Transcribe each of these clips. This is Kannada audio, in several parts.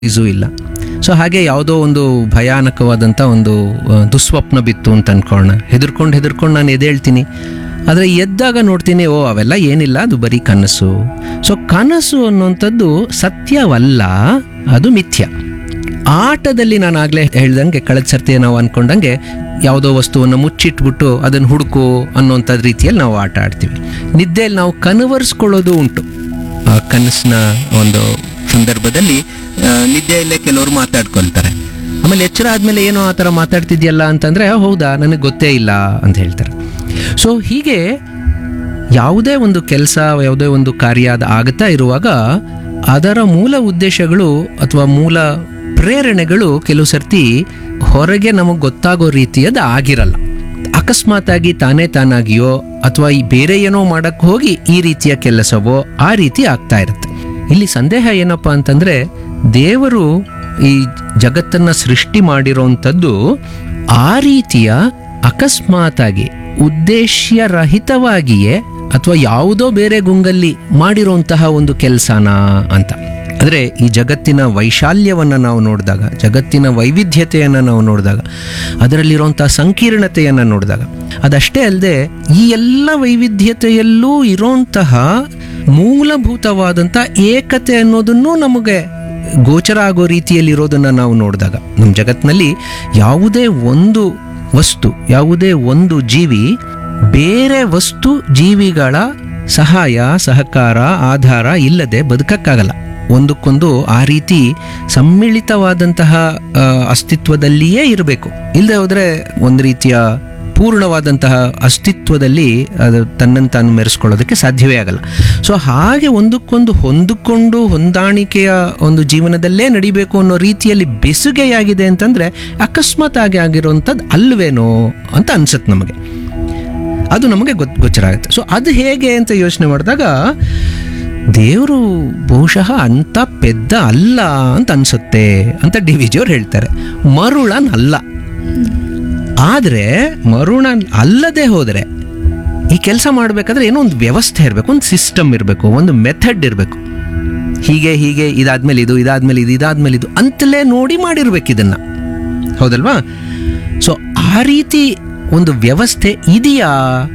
ಇಸೂ ಇಲ್ಲ ಸೊ ಹಾಗೆ ಯಾವುದೋ ಒಂದು ಭಯಾನಕವಾದಂಥ ಒಂದು ಆ, ದುಸ್ವಪ್ನ ಬಿತ್ತು ಅಂತ ಅನ್ಕೊಳ್ಳೋಣ ಹೆದರ್ಕೊಂಡು ಹೆದರ್ಕೊಂಡು ನಾನು ಎದ್ದೇಳ್ತೀನಿ ಆದರೆ ಎದ್ದಾಗ ನೋಡ್ತೀನಿ ಓ ಅವೆಲ್ಲ ಏನಿಲ್ಲ ಅದು ಬರೀ ಕನಸು ಸೊ ಕನಸು ಅನ್ನುವಂಥದ್ದು ಸತ್ಯವಲ್ಲ ಅದು ಮಿಥ್ಯ ಆಟದಲ್ಲಿ ನಾನು ಆಗಲೇ ಹೇಳ್ದಂಗೆ ಕಳೆದ ಸರ್ತಿ ನಾವು ಅನ್ಕೊಂಡಂಗೆ ಯಾವುದೋ ವಸ್ತುವನ್ನು ಮುಚ್ಚಿಟ್ಬಿಟ್ಟು ಅದನ್ನು ಹುಡುಕು ಅನ್ನೋಂಥ ರೀತಿಯಲ್ಲಿ ನಾವು ಆಟ ಆಡ್ತೀವಿ ನಿದ್ದೆಯಲ್ಲಿ ನಾವು ಕನ್ವರ್ಸ್ಕೊಳ್ಳೋದು ಉಂಟು ಆ ಕನಸಿನ ಒಂದು ಸಂದರ್ಭದಲ್ಲಿ ಆ, ನಿದ್ದೆಯಲ್ಲೇ ಕೆಲವರು ಮಾತಾಡ್ಕೊಳ್ತಾರೆ ಆಮೇಲೆ ಎಚ್ಚರ ಆದಮೇಲೆ ಏನೋ ಆ ಥರ ಮಾತಾಡ್ತಿದ್ಯಲ್ಲ ಅಂತಂದರೆ ಹೌದಾ ನನಗೆ ಗೊತ್ತೇ ಇಲ್ಲ ಅಂತ ಹೇಳ್ತಾರೆ ಸೊ ಹೀಗೆ ಯಾವುದೇ ಒಂದು ಕೆಲಸ ಯಾವುದೇ ಒಂದು ಕಾರ್ಯ ಅದು ಆಗ್ತಾ ಇರುವಾಗ ಅದರ ಮೂಲ ಉದ್ದೇಶಗಳು ಅಥವಾ ಮೂಲ ಪ್ರೇರಣೆಗಳು ಕೆಲವು ಸರ್ತಿ ಹೊರಗೆ ನಮಗೆ ಗೊತ್ತಾಗೋ ರೀತಿಯದ್ದು ಆಗಿರಲ್ಲ ಅಕಸ್ಮಾತಾಗಿ ತಾನೇ ತಾನಾಗಿಯೋ ಅಥವಾ ಈ ಬೇರೆ ಏನೋ ಮಾಡಕ್ಕೆ ಹೋಗಿ ಈ ರೀತಿಯ ಕೆಲಸವೋ ಆ ರೀತಿ ಆಗ್ತಾ ಇರುತ್ತೆ ಇಲ್ಲಿ ಸಂದೇಹ ಏನಪ್ಪ ಅಂತಂದ್ರೆ ದೇವರು ಈ ಜಗತ್ತನ್ನ ಸೃಷ್ಟಿ ಮಾಡಿರೋಂಥದ್ದು ಆ ರೀತಿಯ ಅಕಸ್ಮಾತಾಗಿ ಉದ್ದೇಶರಹಿತವಾಗಿಯೇ ಅಥವಾ ಯಾವುದೋ ಬೇರೆ ಗುಂಗಲ್ಲಿ ಮಾಡಿರುವಂತಹ ಒಂದು ಕೆಲಸನ ಅಂತ ಅಂದರೆ ಈ ಜಗತ್ತಿನ ವೈಶಾಲ್ಯವನ್ನು ನಾವು ನೋಡಿದಾಗ ಜಗತ್ತಿನ ವೈವಿಧ್ಯತೆಯನ್ನು ನಾವು ನೋಡಿದಾಗ ಅದರಲ್ಲಿರುವಂಥ ಸಂಕೀರ್ಣತೆಯನ್ನು ನೋಡಿದಾಗ ಅದಷ್ಟೇ ಅಲ್ಲದೆ ಈ ಎಲ್ಲ ವೈವಿಧ್ಯತೆಯಲ್ಲೂ ಇರೋಂತಹ ಮೂಲಭೂತವಾದಂಥ ಏಕತೆ ಅನ್ನೋದನ್ನು ನಮಗೆ ಗೋಚರ ಆಗೋ ರೀತಿಯಲ್ಲಿ ಇರೋದನ್ನು ನಾವು ನೋಡಿದಾಗ ನಮ್ಮ ಜಗತ್ತಿನಲ್ಲಿ ಯಾವುದೇ ಒಂದು ವಸ್ತು ಯಾವುದೇ ಒಂದು ಜೀವಿ ಬೇರೆ ವಸ್ತು ಜೀವಿಗಳ ಸಹಾಯ ಸಹಕಾರ ಆಧಾರ ಇಲ್ಲದೆ ಬದುಕಕ್ಕಾಗಲ್ಲ ಒಂದಕ್ಕೊಂದು ಆ ರೀತಿ ಸಮ್ಮಿಳಿತವಾದಂತಹ ಆ, ಅಸ್ತಿತ್ವದಲ್ಲಿಯೇ ಇರಬೇಕು ಇಲ್ಲದೆ ಹೋದರೆ ಒಂದು ರೀತಿಯ ಪೂರ್ಣವಾದಂತಹ ಅಸ್ತಿತ್ವದಲ್ಲಿ ಅದು ತನ್ನನ್ನು ತಾನು ಮೆರೆಸ್ಕೊಳ್ಳೋದಕ್ಕೆ ಸಾಧ್ಯವೇ ಆಗಲ್ಲ ಸೊ ಹಾಗೆ ಒಂದಕ್ಕೊಂದು ಹೊಂದಿಕೊಂಡು ಹೊಂದಾಣಿಕೆಯ ಒಂದು ಜೀವನದಲ್ಲೇ ನಡಿಬೇಕು ಅನ್ನೋ ರೀತಿಯಲ್ಲಿ ಬೆಸುಗೆಯಾಗಿದೆ ಅಂತಂದರೆ ಅಕಸ್ಮಾತ್ ಆಗಿ ಆಗಿರೋಂಥದ್ದು ಅಲ್ವೇನೋ ಅಂತ ಅನ್ಸುತ್ತೆ ನಮಗೆ ಅದು ನಮಗೆ ಗೊತ್ ಗೋಚರ ಆಗುತ್ತೆ ಸೊ ಅದು ಹೇಗೆ ಅಂತ ಯೋಚನೆ ಮಾಡಿದಾಗ ದೇವರು ಬಹುಶಃ ಅಂಥ ಪೆದ್ದ ಅಲ್ಲ ಅಂತ ಅನ್ಸುತ್ತೆ ಅಂತ ಡಿ ವಿ ಜಿಯವ್ರು ಹೇಳ್ತಾರೆ ಮರುಳನಲ್ಲ ಆದರೆ ಮರುಣ ಅಲ್ಲದೆ ಹೋದರೆ ಈ ಕೆಲಸ ಮಾಡಬೇಕಾದ್ರೆ ಏನೋ ಒಂದು ವ್ಯವಸ್ಥೆ ಇರಬೇಕು ಒಂದು ಸಿಸ್ಟಮ್ ಇರಬೇಕು ಒಂದು ಮೆಥಡ್ ಇರಬೇಕು ಹೀಗೆ ಹೀಗೆ ಇದಾದ್ಮೇಲೆ ಇದು ಇದಾದ್ಮೇಲೆ ಇದು ಇದಾದ್ಮೇಲೆ ಇದು ಅಂತಲೇ ನೋಡಿ ಮಾಡಿರ್ಬೇಕು ಇದನ್ನ ಹೌದಲ್ವಾ ಸೊ ಆ ರೀತಿ ಒಂದು ವ್ಯವಸ್ಥೆ ಇದೆಯಾ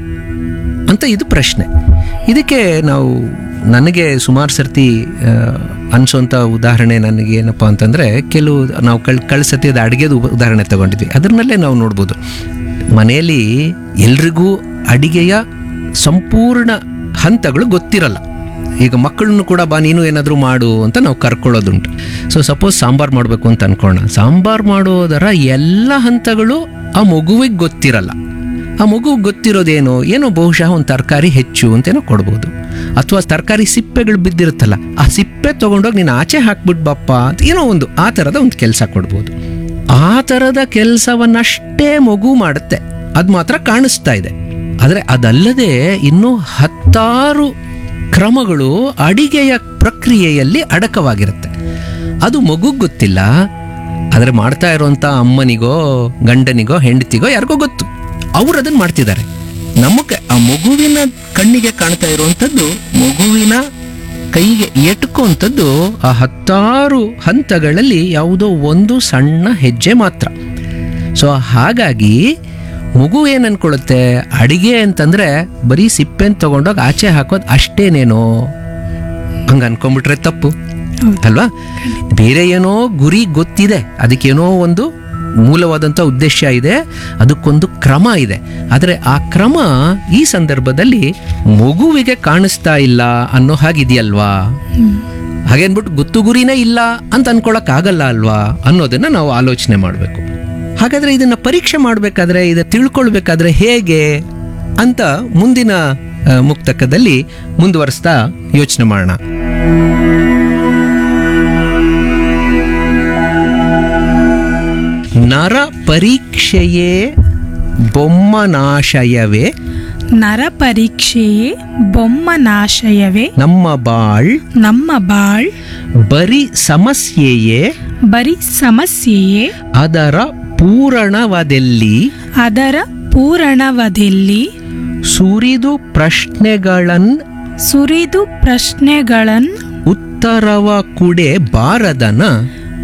ಅಂತ ಇದು ಪ್ರಶ್ನೆ ಇದಕ್ಕೆ ನಾವು ನನಗೆ ಸುಮಾರು ಸರ್ತಿ ಆ, ಅನ್ಸೋಂಥ ಉದಾಹರಣೆ ನನಗೆ ಏನಪ್ಪ ಅಂತಂದರೆ ಕೆಲವು ನಾವು ಕಳ್ ಕಳೆದ ಸತಿ ಅದು ಅಡುಗೆದು ಉದಾಹರಣೆ ತಗೊಂಡಿದ್ವಿ ಅದರಲ್ಲೇ ನಾವು ನೋಡ್ಬೋದು ಮನೆಯಲ್ಲಿ ಎಲ್ರಿಗೂ ಅಡಿಗೆಯ ಸಂಪೂರ್ಣ ಹಂತಗಳು ಗೊತ್ತಿರಲ್ಲ ಈಗ ಮಕ್ಕಳನ್ನು ಕೂಡ ಬಾ ನೀನು ಏನಾದರೂ ಮಾಡು ಅಂತ ನಾವು ಕರ್ಕೊಳ್ಳೋದುಂಟು ಸೊ ಸಪೋಸ್ ಸಾಂಬಾರು ಮಾಡಬೇಕು ಅಂತ ಅನ್ಕೋಣ ಸಾಂಬಾರು ಮಾಡೋದರ ಎಲ್ಲ ಹಂತಗಳು ಆ ಮಗುವಿಗೆ ಗೊತ್ತಿರಲ್ಲ ಆ ಮಗು ಗೊತ್ತಿರೋದೇನೋ ಏನೋ ಬಹುಶಃ ಒಂದು ತರಕಾರಿ ಹೆಚ್ಚು ಅಂತೇನೋ ಕೊಡ್ಬೋದು ಅಥವಾ ತರಕಾರಿ ಸಿಪ್ಪೆಗಳು ಬಿದ್ದಿರುತ್ತಲ್ಲ ಆ ಸಿಪ್ಪೆ ತೊಗೊಂಡೋಗಿ ನೀನು ಆಚೆ ಹಾಕ್ಬಿಟ್ಟು ಬಪ್ಪ ಅಂತ ಏನೋ ಒಂದು ಆ ಥರದ ಒಂದು ಕೆಲಸ ಕೊಡ್ಬೋದು ಆ ಥರದ ಕೆಲಸವನ್ನಷ್ಟೇ ಮಗು ಮಾಡುತ್ತೆ ಅದು ಮಾತ್ರ ಕಾಣಿಸ್ತಾ ಇದೆ ಆದರೆ ಅದಲ್ಲದೆ ಇನ್ನೂ ಹತ್ತಾರು ಕ್ರಮಗಳು ಅಡಿಗೆಯ ಪ್ರಕ್ರಿಯೆಯಲ್ಲಿ ಅಡಕವಾಗಿರುತ್ತೆ ಅದು ಮಗುಗೆ ಗೊತ್ತಿಲ್ಲ ಆದರೆ ಮಾಡ್ತಾ ಇರುವಂಥ ಅಮ್ಮನಿಗೋ ಗಂಡನಿಗೋ ಹೆಂಡತಿಗೋ ಯಾರಿಗೋ ಗೊತ್ತು ಅವ್ರು ಅದನ್ನು ಮಾಡ್ತಿದ್ದಾರೆ ನಮಗೆ ಆ ಮಗುವಿನ ಕಣ್ಣಿಗೆ ಕಾಣ್ತಾ ಇರುವಂಥದ್ದು ಮಗುವಿನ ಕೈಗೆ ಎಟ್ಕುವಂಥದ್ದು ಆ ಹತ್ತಾರು ಹಂತಗಳಲ್ಲಿ ಯಾವುದೋ ಒಂದು ಸಣ್ಣ ಹೆಜ್ಜೆ ಮಾತ್ರ ಸೊ ಹಾಗಾಗಿ ಮಗು ಏನು ಅನ್ಕೊಳ್ಳುತ್ತೆ ಅಡಿಗೆ ಅಂತಂದ್ರೆ ಬರೀ ಸಿಪ್ಪೆನ್ ತಗೊಂಡೋಗಿ ಆಚೆ ಹಾಕೋದು ಅಷ್ಟೇನೇನೋ ಹಂಗ ಅನ್ಕೊಂಡ್ಬಿಟ್ರೆ ತಪ್ಪು ಅಲ್ವಾ ಬೇರೆ ಏನೋ ಗುರಿ ಗೊತ್ತಿದೆ ಅದಕ್ಕೇನೋ ಒಂದು ಮೂಲವಾದಂಥ ಉದ್ದೇಶ ಇದೆ ಅದಕ್ಕೊಂದು ಕ್ರಮ ಇದೆ ಆದರೆ ಆ ಕ್ರಮ ಈ ಸಂದರ್ಭದಲ್ಲಿ ಮಗುವಿಗೆ ಕಾಣಿಸ್ತಾ ಇಲ್ಲ ಅನ್ನೋ ಹಾಗಿದೆಯಲ್ವಾ ಹಾಗೇನ್ಬಿಟ್ಟು ಗೊತ್ತು ಗುರಿನೇ ಇಲ್ಲ ಅಂತ ಅನ್ಕೊಳಕ್ ಆಗಲ್ಲ ಅಲ್ವಾ ಅನ್ನೋದನ್ನ ನಾವು ಆಲೋಚನೆ ಮಾಡಬೇಕು ಹಾಗಾದ್ರೆ ಇದನ್ನ ಪರೀಕ್ಷೆ ಮಾಡಬೇಕಾದ್ರೆ ಇದು ತಿಳ್ಕೊಳ್ಬೇಕಾದ್ರೆ ಹೇಗೆ ಅಂತ ಮುಂದಿನ ಆ, ಮುಕ್ತಕದಲ್ಲಿ ಮುಂದುವರಿಸ್ತಾ ಯೋಚನೆ ಮಾಡೋಣ ನರ ಪರೀಕ್ಷೆಯೇ ಬೊಮ್ಮನಾಶಯವೇ ನರ ಪರೀಕ್ಷೆಯೇ ಬೊಮ್ಮನಾಶಯವೇ ನಮ್ಮ ಬಾಳ್ ನಮ್ಮ ಬಾಳ್ ಬರೀ ಸಮಸ್ಯೆಯೇ ಬರೀ ಸಮಸ್ಯೆಯೇ ಅದರ ಪೂರಣವದಲ್ಲಿ ಅದರ ಪೂರಣವದಲ್ಲಿ ಸುರಿದು ಪ್ರಶ್ನೆಗಳನ್ ಸುರಿದು ಪ್ರಶ್ನೆಗಳನ್ ಉತ್ತರವ ಕುಡೆ ಬಾರದನ